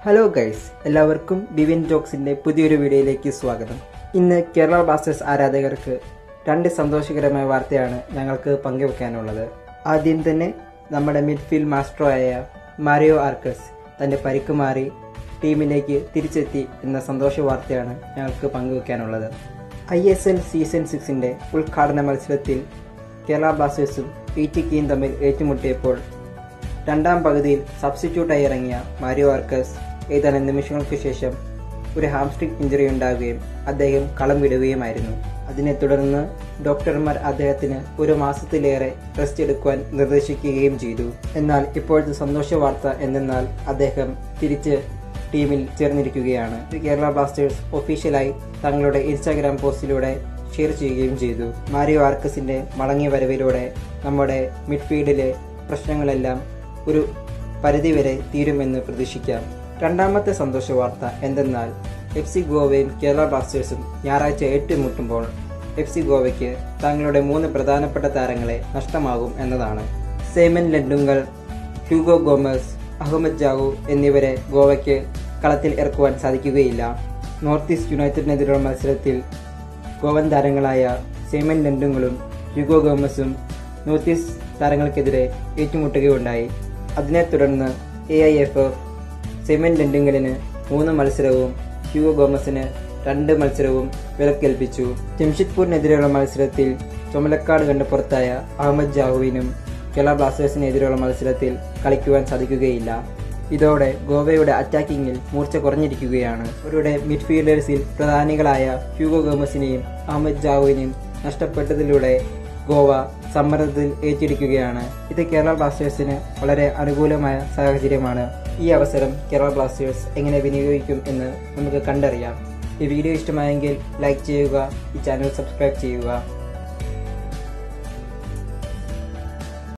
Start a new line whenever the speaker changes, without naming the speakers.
hello guys എല്ലാവർക്കും ബിവിൻ ജോക്സിന്റെ പുതിയൊരു വീഡിയോയിലേക്ക് സ്വാഗതം ഇന്ന് കേരള ബ്ലാസ്റ്റേഴ്സ് ആരാധകർക്ക് രണ്ട് സന്തോഷകരമായ വാർത്തയാണ് ഞങ്ങൾക്ക് പങ്കുവെക്കാനുള്ളത് ആദ്യം തന്നെ നമ്മുടെ മിഡ്ഫീൽഡ് മാസ്റ്ററോ ആയ മാരിയോ ആർക്കസ് തന്റെ പരിക്ക് മാറി ടീമിലേക്ക് തിരിച്ചെത്തി എന്ന സന്തോഷ വാർത്തയാണ് ഞങ്ങൾക്ക് പങ്കുവെക്കാനുള്ളത് ഐ എസ് എൽ സീസൺ സിക്സിന്റെ ഉദ്ഘാടന മത്സരത്തിൽ കേരള ബ്ലാസ്റ്റേഴ്സും ഇ ടി കെയും തമ്മിൽ ഏറ്റുമുട്ടിയപ്പോൾ രണ്ടാം പകുതിയിൽ സബ്സ്റ്റിറ്റ്യൂട്ടായി ഇറങ്ങിയ മാരിയോ ആർക്കസ് ഏതാനും നിമിഷങ്ങൾക്ക് ശേഷം ഒരു ഹാംസ്ട്രിങ് ഇഞ്ചുറി ഉണ്ടാകുകയും അദ്ദേഹം കളം വിടുകയുമായിരുന്നു അതിനെ തുടർന്ന് ഡോക്ടർമാർ അദ്ദേഹത്തിന് ഒരു മാസത്തിലേറെ റെസ്റ്റ് എടുക്കുവാൻ നിർദ്ദേശിക്കുകയും ചെയ്തു എന്നാൽ ഇപ്പോഴത്തെ സന്തോഷ വാർത്ത എന്തെന്നാൽ അദ്ദേഹം തിരിച്ച് ടീമിൽ ചേർന്നിരിക്കുകയാണ് കേരള ബ്ലാസ്റ്റേഴ്സ് ഒഫീഷ്യലായി തങ്ങളുടെ ഇൻസ്റ്റാഗ്രാം പോസ്റ്റിലൂടെ ഷെയർ ചെയ്യുകയും ചെയ്തു മാരിയോ ആർക്കസിന്റെ മടങ്ങിയ വരവിലൂടെ നമ്മുടെ മിഡ്ഫീൽഡിലെ പ്രശ്നങ്ങളെല്ലാം ഒരു പരിധിവരെ തീരുമെന്ന് പ്രതീക്ഷിക്കാം രണ്ടാമത്തെ സന്തോഷ വാർത്ത എന്തെന്നാൽ എഫ് സി ഗോവയും കേരള ബ്ലാസ്റ്റേഴ്സും ഞായറാഴ്ച ഏറ്റുമുട്ടുമ്പോൾ എഫ് സി ഗോവയ്ക്ക് തങ്ങളുടെ മൂന്ന് പ്രധാനപ്പെട്ട താരങ്ങളെ നഷ്ടമാകും എന്നതാണ് Seiminlen Doungel Hugo Gomez Ahmed Jahouh എന്നിവരെ ഗോവയ്ക്ക് കളത്തിൽ ഇറക്കുവാൻ സാധിക്കുകയില്ല നോർത്ത് ഈസ്റ്റ് യുണൈറ്റഡിനെതിരെയുള്ള മത്സരത്തിൽ ഗോവൻ താരങ്ങളായ സേമൻ ലൻഡുങ്ങളും ഹ്യൂഗോ ഗോമസും നോർത്ത് ഈസ്റ്റ് താരങ്ങൾക്കെതിരെ ഏറ്റുമുട്ടുകയുണ്ടായി അതിനെ തുടർന്ന് A I F F Seiminlen ലൻഡിങ്കലിന് മൂന്ന് മത്സരവും ഹ്യൂഗോ ഗോമസിന് രണ്ട് മത്സരവും വിലക്കേൽപ്പിച്ചു ജംഷഡ്പൂരിനെതിരെയുള്ള മത്സരത്തിൽ ചുമലക്കാട് കണ്ട് പുറത്തായ അഹമ്മദ് ജാഹുവിനും കേരള ബ്ലാസ്റ്റേഴ്സിനെതിരെയുള്ള മത്സരത്തിൽ കളിക്കുവാൻ സാധിക്കുകയില്ല ഇതോടെ ഗോവയുടെ അറ്റാക്കിങ്ങിൽ മൂർച്ച കുറഞ്ഞിരിക്കുകയാണ് അവരുടെ മിഡ്ഫീൽഡേഴ്സിൽ പ്രധാനികളായ ഹ്യൂഗോ ഗോമസിനെയും അഹമ്മദ് ജാവുവിനെയും നഷ്ടപ്പെട്ടതിലൂടെ ഗോവ സമ്മർദ്ദത്തിൽ ഏറ്റിരിക്കുകയാണ് ഇത് കേരള ബ്ലാസ്റ്റേഴ്സിന് വളരെ അനുകൂലമായ സാഹചര്യമാണ് ഈ അവസരം കേരള ബ്ലാസ്റ്റേഴ്സ് എങ്ങനെ വിനിയോഗിക്കും എന്ന് നമുക്ക് കണ്ടറിയാം ഈ വീഡിയോ ഇഷ്ടമായെങ്കിൽ ലൈക്ക് ചെയ്യുക ഈ ചാനൽ സബ്സ്ക്രൈബ് ചെയ്യുക